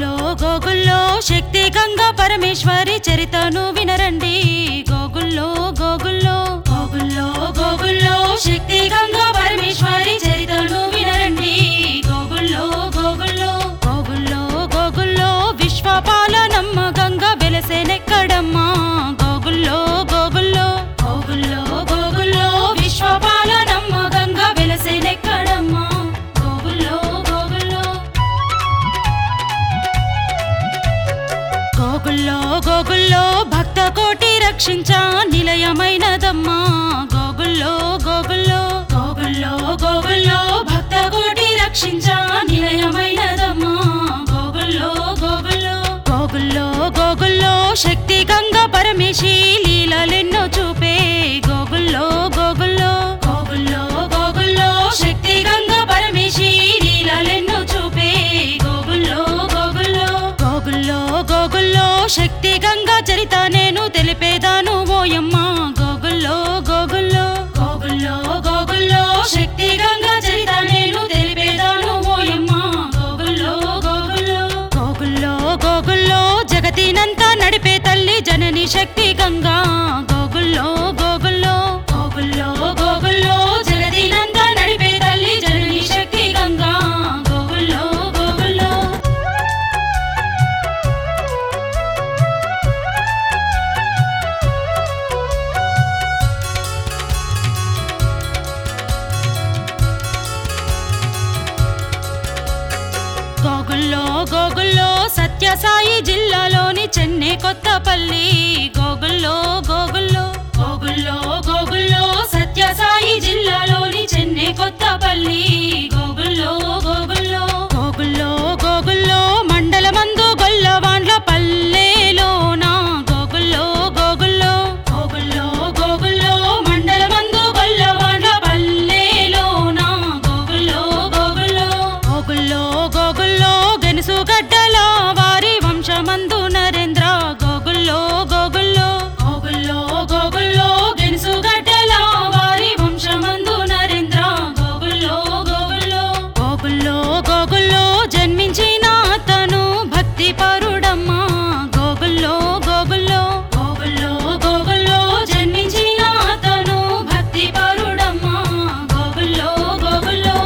గోగుల్లో గోగుల్లో శక్తి గంగా పరమేశ్వరి చరితను వినరండి గోగుల్లో గోగుల్లో గోగుల్లో గోగుల్లో శక్తి గంగా పరమేశ్వరి చరితను వినరండి గోగుల్లో గోగుల్లో గోగుల్లో గోగుల్లో విశ్వపాలనమ్మ గంగా వెలసెనెక్కడమ్మా గోగుల్లో గోగుల్లో గోగుల్లో గోగుల్లో విశ్వపాలనమ్మ గంగా వెలసెనెక్కడమ్మా గోగుల్లో గోగుల్లో గోగుల్లో గోగుల్లో భక్త కోటి రక్షించా నిలయమైనదమ్మా గోగుల్లో గోగుల్లో గోగుల్లో గోగుల్లో భక్త కోటి రక్షించా నిలయమైనదమ్మా గోగుల్లో గోగుల్లో గోగుల్లో గోగుల్లో శక్తి గంగా పరమేశి లీలలెన్నో చూపే గోగుల్లో గోగుల్లో గోగుల్లో గోగుల్లో శక్తి గంగా పరమేశి లీలలెన్నో చూపే గోగుల్లో గోగుల్లో గోగుల్లో గోగుల్లో శక్తి గంగా చరిత నేను తెలిపేదాను ఓయమ్మ గోగుల్లో గోగుల్లో గోగుల్లో గోగుల్లో శక్తి గంగా చరిత నేను తెలిపేదాను ఓయమ్మ గోగుల్లో గోగుల్లో గోగుల్లో గోగుల్లో జగతినంతా నడిపే తల్లి జనని శక్తి గంగా గోగుల్లో గోగుల్లో గోగుల్లో గోగుల్లో జగతినంతా నడిపే తల్లి జనని శక్తి గంగా గోగుల్లో గోగుల్లో గోగుల్లో గోగుల్లో సత్యసాయి జిల్లాలోని చెన్నై కొత్తపల్లి గోగుల్లో గోగుల్లో గోగుల్లో గోగుల్లో సత్యసాయి జిల్లాలోని చెన్నై కొత్తపల్లి గోగుల్లో గోగుల్లో గోగుల్లో గోగుల్లో మండలమందు గొల్లవాండ్ల పల్లెలోన గోగుల్లో గోగుల్లో గోగుల్లో గోగుల్లో మండలమందు గొల్లవాండ్ల పల్లెలోన గోగుల్లో గోగుల్లో గోగుల్లో గోగుల్లో గెనుసు గడ్డల వారి వంశమందు నరేంద్ర గోగుల్లో గోగుల్లో గోగుల్లో గోగుల్లో గెనుసు గడ్డల వారి వంశమందు నరేంద్ర గోగుల్లో గోగుల్లో గోగుల్లో గోగుల్లో జన్మించిన అతను భక్తి పరుడమ్మా గోగుల్లో గోగుల్లో గోగుల్లో గోగుల్లో జన్మించిన అతను భక్తి పరుడమ్మా గోగుల్లో గోగుల్లో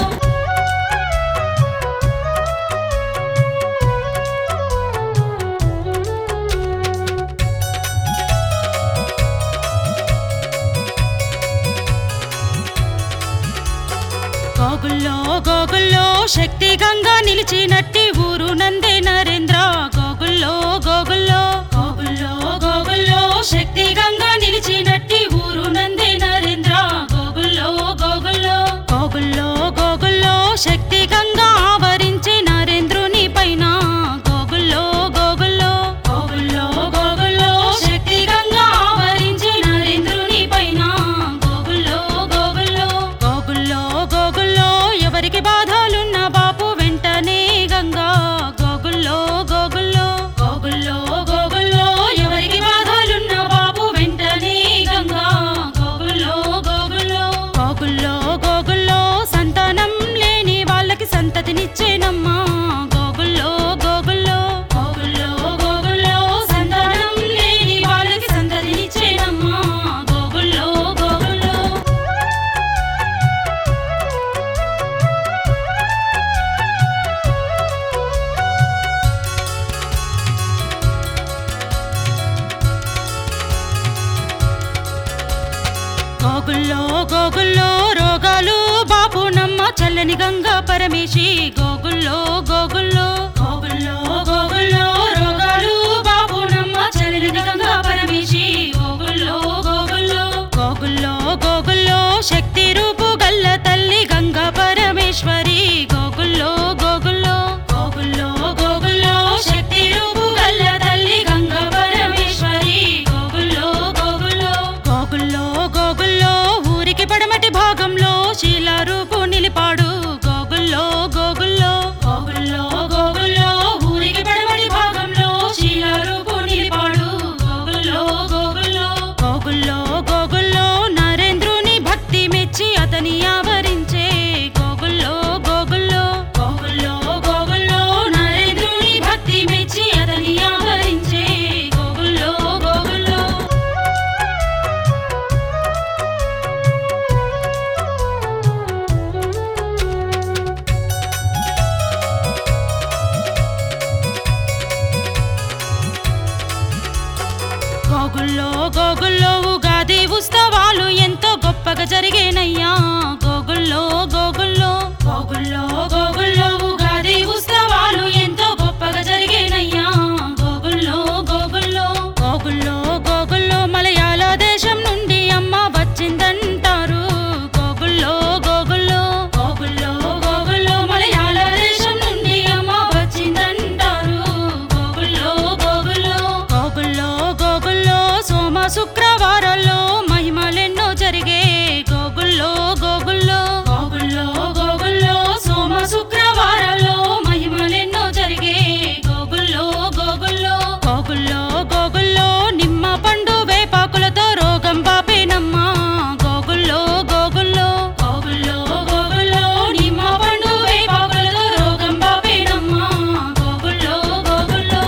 గోగుల్లో గోగుల్లో శక్తి గంగా నిలిచినట్టి ఊరు నందే నరేంద్ర గోగుల్లో గోగుల్లో గోగుల్లో గోగుల్లో శక్తి గంగా నిలిచినట్టి ఊరు నందే నరేంద్ర గోగుల్లో గోగుల్లో గోగుల్లో గోగుల్లో శక్తి గంగా ఆవరించి నరేంద్రుని పైన గోగుల్లో గోగుల్లో గోగుల్లో గోగుల్లో శక్తి గంగా ఆవరించి నరేంద్రుని పైన గోగుల్లో గోగుల్లో గోగుల్లో గోగుల్లో ఎవరికి బాధలున్న బాపు వెంటనే గంగా గోగుల్లో గోగుల్లో గోగుల్లో గోగుల్లో ఎవరికి బాధలున్న బాపు వెంటనే గంగా గోగుల్లో గోగుల్లో గోగుల్లో గోగుల్లో సంతానం లేని వాళ్ళకి సంతతినిచ్చేనమ్మా గోగుల్లో గోగుల్లో గోగుల్లో గోగుల్లో సంతానం లేని వాళ్ళకి సంతతినిచ్చేనమ్మా గోగుల్లో గోగుల్లో గోగుల్లో గోగుల్లో రోగాలు బాపు నమ్మ చల్లని గంగా పరమేశి గోగుల్లో గోగుల్లో గోగుల్లో గోగుల్లో రోగాలు బాపు నమ్మ చల్లని గంగా పరమేశి గోగుల్లో గోగుల్లో గోగుల్లో గోగుల్లో శక్తి రూపు గల్ల తల్లి గంగా పరమేశ్వరి గోగుల్లో గోగుల్లో గోగుల్లో గోగుల్లో శక్తి రూపు గల్ల తల్లి గంగా పరమేశ్వరి గోగుల్లో గోగుల్లో గోగుల్లో గోగుల్లో ఊరికి పడమటి భాగంలో శీల రూపు నిలిపాడు గోగుల్లో గోగుల్లో గోగుల్లో గోగుల్లో గోగుల్లో ఉగాది ఉత్సవాలు ఎంతో గొప్పగా జరిగేనయ్యా గోగుల్లో గోగుల్లో గోగుల్లో గోగుల్లో ఉగాది ఉత్సవాలు ఎంతో గొప్పగా జరిగేనయ్యా గోగుల్లో గోగుల్లో గోగుల్లో గోగుల్లో మలయాళ దేశం నుండి అమ్మ వచ్చిందంటారు గోగుల్లో గోగుల్లో గోగుల్లో గోగుల్లో మలయాళ దేశం నుండి అమ్మ వచ్చిందంటారు గోగుల్లో గోగుల్లో గోగుల్లో గోగుల్లో సోమ శుక్రవారాల్లో మహిమలెన్నో జరిగే గోగుల్లో గోగుల్లో గోగుల్లో గోగుల్లో సోమ శుక్రవారాల్లో మహిమలెన్నో జరిగే గోగుల్లో గోగుల్లో గోగుల్లో గోగుల్లో నిమ్మ పండు వేపాకులతో రోగం బాపేనమ్మా గోగుల్లో గోగుల్లో గోగుల్లో గోగుల్లో నిమ్మ పండు వేపాకులతో రోగం బాపేనమ్మా గోగుల్లో గోగుల్లో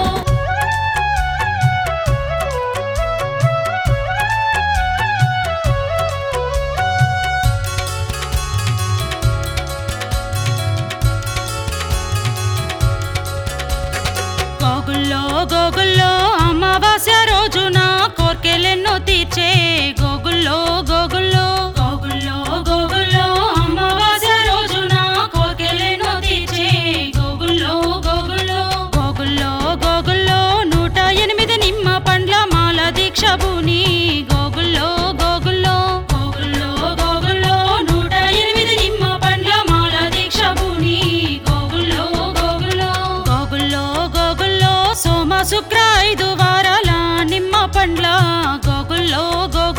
గోగుల్లో గోగుల్లో అమావాస్య రోజున కోర్కెలెన్నో తీర్చే గోగుల్లో గోగుల్లో గోగుల్లో గోగుల్లో అమావాస్య రోజున కోర్కెలెన్నో తీర్చే గోగుల్లో గోగుల్లో గోగుల్లో గోగుల్లో నూట ఎనిమిది నిమ్మ పండ్ల మాల దీక్ష భూని గోగుల్లో గోగుల్లో గోగుల్లో గోగుల్లో నూట ఎనిమిది నిమ్మ పండ్ల మాల దీక్ష భూని గోగుల్లో గోగుల్లో గోగుల్లో గోగుల్లో సోమ శుక్ర ఐదు వారాల నిమ్మ పండ్ల గోగుల్లో గోగుల్లో